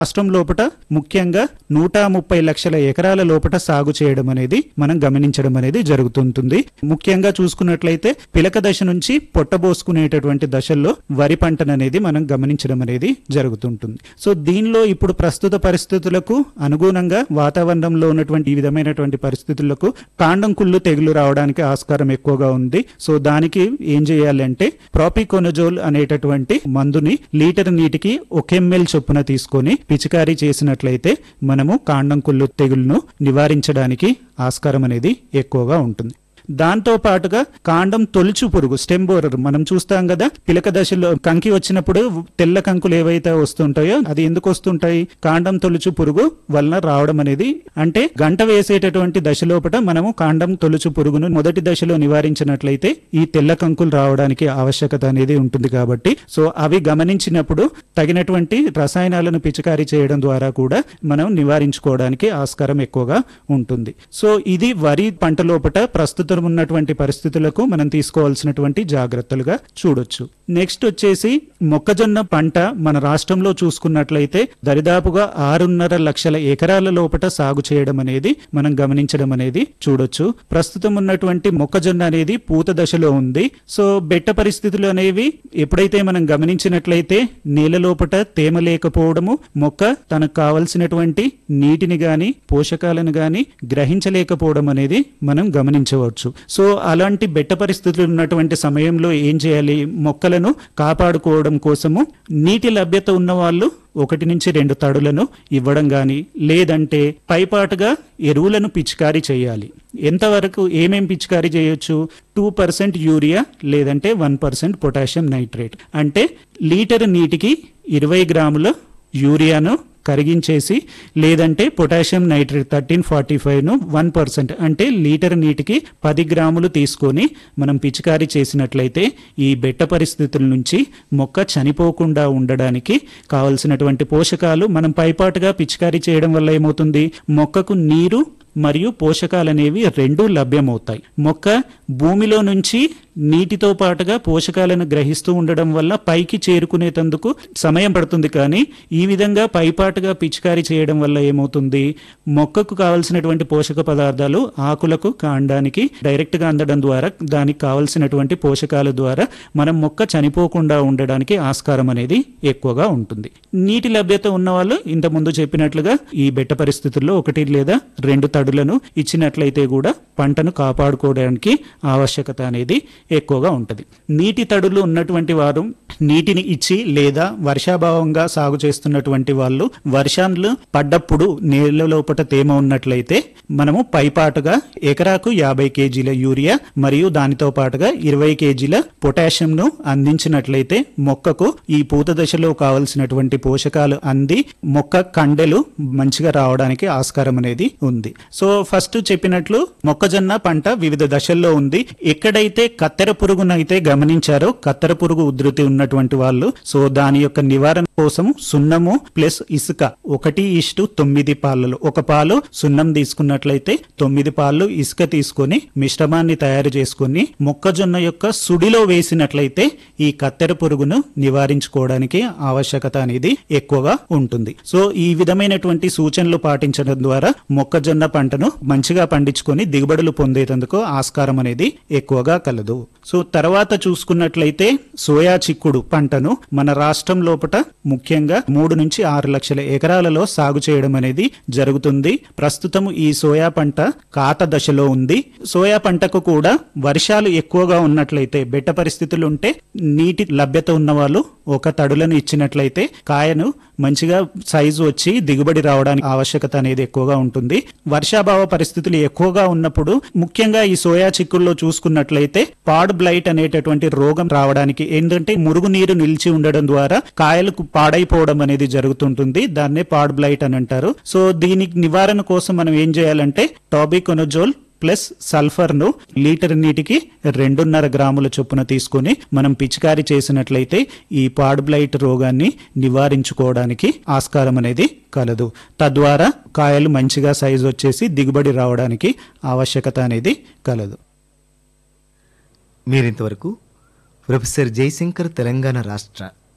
రాష్ట్రం లోపట ముఖ్యంగా నూట ముప్పై లక్షల ఎకరాల లోపట సాగు చేయడం అనేది మనం గమనించడం అనేది జరుగుతుంటుంది ముఖ్యంగా చూసుకున్నట్లయితే పిలక దశ నుంచి పొట్టబోసుకునేటటువంటి దశల్లో వరి పంటను అనేది మనం గమనించడం అనేది జరుగుతుంటుంది సో దీనిలో ఇప్పుడు ప్రస్తుత పరిస్థితులకు అనుగుణంగా వాతావరణంలో ఉన్నటువంటి ఈ విధమైనటువంటి పరిస్థితులకు కాండం కుళ్ళు తెగులు రావడానికి ఆస్కారం ఎక్కువగా ఉంది సో దానికి ఏం చేయాలి అంటే ప్రాపికోనజోల్ అనేటటువంటి మందుని లీటర్ నీటికి ఒక ఎంఎల్ చొప్పున తీసుకొని పిచికారీ చేసినట్లయితే మనము కాండం కుళ్ళు తెగులును నివారించడానికి ఆస్కారం అనేది ఎక్కువగా ఉంటుంది దాంతో పాటుగా కాండం తొలుచు పురుగు స్టెమ్ బోరర్ మనం చూస్తాం కదా పిలక దశలో కంకి వచ్చినప్పుడు తెల్ల కంకులు ఏవైతే వస్తుంటాయో అది ఎందుకు వస్తుంటాయి కాండం తొలుచు పురుగు వలన రావడం అనేది అంటే గంట వేసేటటువంటి దశలోపట మనము కాండం తొలుచు పురుగును మొదటి దశలో నివారించినట్లయితే ఈ తెల్ల కంకులు రావడానికి ఆవశ్యకత అనేది ఉంటుంది కాబట్టి సో అవి గమనించినప్పుడు తగినటువంటి రసాయనాలను పిచికారీ చేయడం ద్వారా కూడా మనం నివారించుకోవడానికి ఆస్కారం ఎక్కువగా ఉంటుంది సో ఇది వరి పంట లోపట ప్రస్తుతం ఉన్నటువంటి పరిస్థితులకు మనం తీసుకోవాల్సినటువంటి జాగ్రత్తలుగా చూడొచ్చు నెక్స్ట్ వచ్చేసి మొక్కజొన్న పంట మన రాష్ట్రంలో చూసుకున్నట్లయితే దరిదాపుగా ఆరున్నర లక్షల ఎకరాల లోపట సాగు చేయడం అనేది మనం గమనించడం అనేది చూడొచ్చు ప్రస్తుతం ఉన్నటువంటి మొక్కజొన్న అనేది పూత దశలో ఉంది సో బెట్ట పరిస్థితులు అనేవి ఎప్పుడైతే మనం గమనించినట్లయితే నేల లోపట తేమ లేకపోవడము మొక్క తనకు కావలసినటువంటి నీటిని గాని పోషకాలను గాని గ్రహించలేకపోవడం అనేది మనం గమనించవచ్చు సో అలాంటి బెట్ట పరిస్థితులు ఉన్నటువంటి సమయంలో ఏం చేయాలి మొక్కలను కాపాడుకోవడం కోసము నీటి లభ్యత ఉన్న వాళ్ళు ఒకటి నుంచి రెండు తడులను ఇవ్వడం గాని లేదంటే పైపాటుగా ఎరువులను పిచికారీ చేయాలి ఎంతవరకు ఏమేం పిచికారీ చేయొచ్చు టూ పర్సెంట్ యూరియా లేదంటే వన్ పర్సెంట్ పొటాషియం నైట్రేట్ అంటే లీటర్ నీటికి ఇరవై గ్రాముల యూరియాను కరిగించేసి లేదంటే పొటాషియం నైట్రేట్ థర్టీన్ ఫార్టీ ఫైవ్ను వన్ పర్సెంట్ అంటే లీటర్ నీటికి పది గ్రాములు తీసుకొని మనం పిచికారీ చేసినట్లయితే ఈ బెట్ట పరిస్థితుల నుంచి మొక్క చనిపోకుండా ఉండడానికి కావలసినటువంటి పోషకాలు మనం పైపాటుగా పిచికారీ చేయడం వల్ల ఏమవుతుంది మొక్కకు నీరు మరియు పోషకాలనేవి రెండూ లభ్యమవుతాయి మొక్క భూమిలో నుంచి నీటితో పాటుగా పోషకాలను గ్రహిస్తూ ఉండడం వల్ల పైకి చేరుకునేటందుకు సమయం పడుతుంది కానీ ఈ విధంగా పైపాటుగా పిచికారీ చేయడం వల్ల ఏమవుతుంది మొక్కకు కావలసినటువంటి పోషక పదార్థాలు ఆకులకు కాండానికి డైరెక్ట్ గా అందడం ద్వారా దానికి కావలసినటువంటి పోషకాల ద్వారా మనం మొక్క చనిపోకుండా ఉండడానికి ఆస్కారం అనేది ఎక్కువగా ఉంటుంది నీటి లభ్యత ఉన్న వాళ్ళు ఇంత ముందు చెప్పినట్లుగా ఈ బెట్ట పరిస్థితుల్లో ఒకటి లేదా రెండు తడులను ఇచ్చినట్లయితే కూడా పంటను కాపాడుకోవడానికి ఆవశ్యకత అనేది ఎక్కువగా ఉంటుంది నీటి తడులు ఉన్నటువంటి వారు నీటిని ఇచ్చి లేదా వర్షాభావంగా సాగు చేస్తున్నటువంటి వాళ్ళు వర్షాలు పడ్డప్పుడు నేల లోపల తేమ ఉన్నట్లయితే మనము పైపాటుగా ఎకరాకు యాభై కేజీల యూరియా మరియు దానితో పాటుగా ఇరవై కేజీల పొటాషియంను అందించినట్లయితే మొక్కకు ఈ పూత దశలో కావలసినటువంటి పోషకాలు అంది మొక్క కండెలు మంచిగా రావడానికి ఆస్కారం అనేది ఉంది సో ఫస్ట్ చెప్పినట్లు మొక్కజొన్న పంట వివిధ దశల్లో ఉంది ఎక్కడైతే కత్తెర పురుగును అయితే గమనించారో కత్తెర పురుగు ఉధృతి ఉన్నటువంటి వాళ్ళు సో దాని యొక్క నివారణ కోసం సున్నము ప్లస్ ఇసుక ఒకటి ఇష్టు తొమ్మిది పాలలో ఒక పాలు సున్నం తీసుకున్నట్లయితే తొమ్మిది పాలు ఇసుక తీసుకొని మిశ్రమాన్ని తయారు చేసుకొని మొక్కజొన్న యొక్క సుడిలో వేసినట్లయితే ఈ కత్తెర పురుగును నివారించుకోవడానికి ఆవశ్యకత అనేది ఎక్కువగా ఉంటుంది సో ఈ విధమైనటువంటి సూచనలు పాటించడం ద్వారా మొక్కజొన్న పంటను మంచిగా పండించుకొని దిగుబడులు పొందేందుకు ఆస్కారం అనేది ఎక్కువగా కలదు సో తర్వాత చూసుకున్నట్లయితే సోయా చిక్కుడు పంటను మన రాష్ట్రం లోపట ముఖ్యంగా మూడు నుంచి ఆరు లక్షల ఎకరాలలో సాగు చేయడం అనేది జరుగుతుంది ప్రస్తుతం ఈ సోయా పంట కాత దశలో ఉంది సోయా పంటకు కూడా వర్షాలు ఎక్కువగా ఉన్నట్లయితే బెట్ట పరిస్థితులు ఉంటే నీటి లభ్యత ఉన్న వాళ్ళు ఒక తడులను ఇచ్చినట్లయితే కాయను మంచిగా సైజు వచ్చి దిగుబడి రావడానికి ఆవశ్యకత అనేది ఎక్కువగా ఉంటుంది వర్షాభావ పరిస్థితులు ఎక్కువగా ఉన్నప్పుడు ముఖ్యంగా ఈ సోయా చిక్కుల్లో చూసుకున్నట్లయితే పాడ్ బ్లైట్ అనేటటువంటి రోగం రావడానికి ఏంటంటే మురుగునీరు నిలిచి ఉండడం ద్వారా కాయలకు పాడైపోవడం అనేది జరుగుతుంటుంది దాన్నే పాడ్ బ్లైట్ అని అంటారు సో దీనికి నివారణ కోసం మనం ఏం చేయాలంటే టాబికొనజోల్ ప్లస్ సల్ఫర్ను లీటర్ నీటికి రెండున్నర గ్రాముల చొప్పున తీసుకొని మనం పిచికారీ చేసినట్లయితే ఈ పాడ్బ్లైట్ రోగాన్ని నివారించుకోవడానికి ఆస్కారం అనేది కలదు తద్వారా కాయలు మంచిగా సైజు వచ్చేసి దిగుబడి రావడానికి ఆవశ్యకత అనేది కలదు మీరింతవరకు ప్రొఫెసర్ జయశంకర్ తెలంగాణ రాష్ట్ర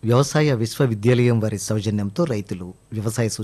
వ్యవసాయ విశ్వవిద్యాలయం వారి సౌజన్యంతో రైతులు వ్యవసాయ